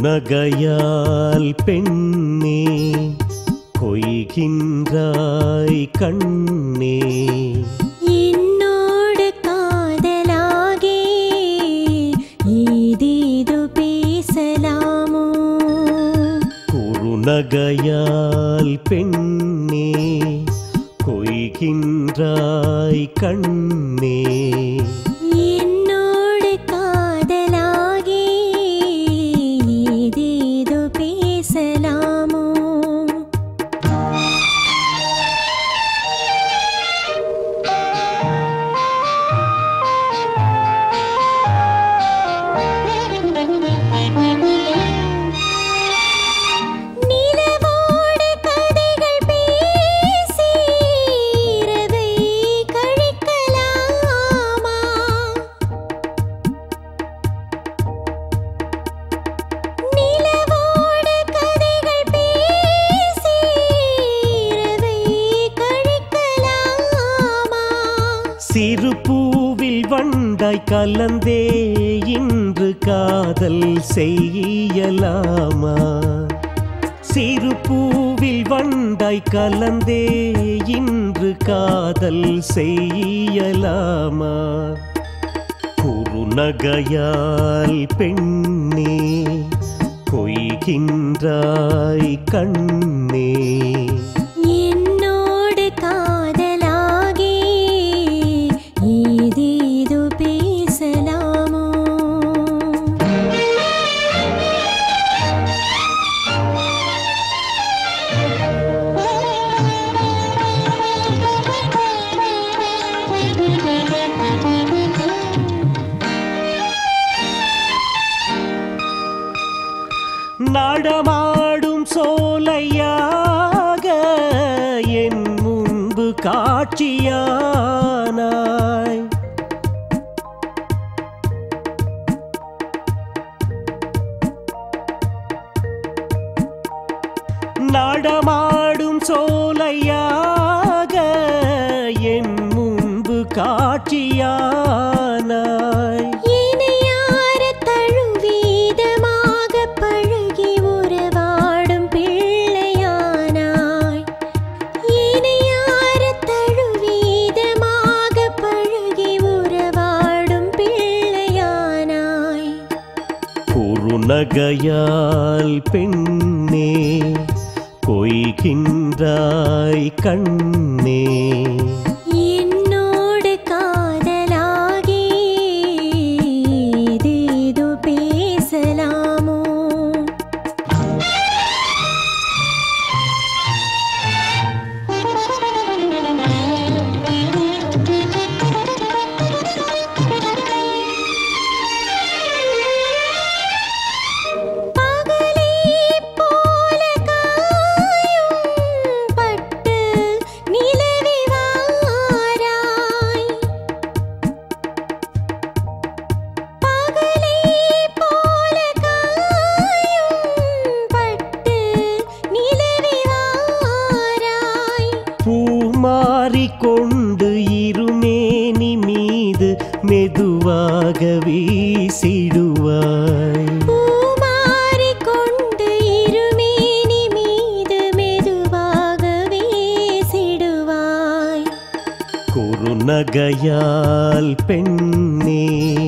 குறுநகையால் பெண்ணே கொய்கின்றாய் கண்ணே என்னோடு காதலாகே ஏதேதோ பேசலாமோ குறுநகையால் பெண்ணே கொய்கின்றாய் கண்ணே என்னோடு காதலாகே ஏதேதோ பேசலாமோ நிலவோடு கதைகள் பேசி இரவை கழிக்கலாமா நிலவோடு கதைகள் பேசி இரவை கழிக்கலாமா சிறு பூவில் வண்டாய் கலந்தே இன்று காதல் செய்யலாமா சிறு பூவில் வண்டாய் கலந்தே இன்று காதல் செய்யலாமா குறுநகையால் பெண்ணே கொய்கின்றாய் கண்ணே என்னோடு காதலாகே ஏதேதோ பேசலாமோ நடமாடும் சோலையாக என் முன்பு காட்சியானாய் நடமாடும் சோலையாக என் முன்பு காட்சியானாய் இணையார தழுவீதமாக பழகி உறவாடும் பிள்ளையானாய் இணையார தழுவீதமாக பழகி உறவாடும் பிள்ளையானாய் குறுநகையால் பெண்ணே கொய்கின்றாய் கண்ணே என்னோடு காதலாகி ஏதேதோ பேசலாமோ பகலே போல காயும் பட்டு நிலவி வாராய் பகலே போல காயும் பட்டு நிலவி வாராய் பூமாறி கொண்டு இருமேனி மீது மெதுவாக வீசிடுவாய் பூமாரி கொண்டு இருமேனி மீது மெதுவாக வீசிடுவாய் குறுநகையால் பெண்ணே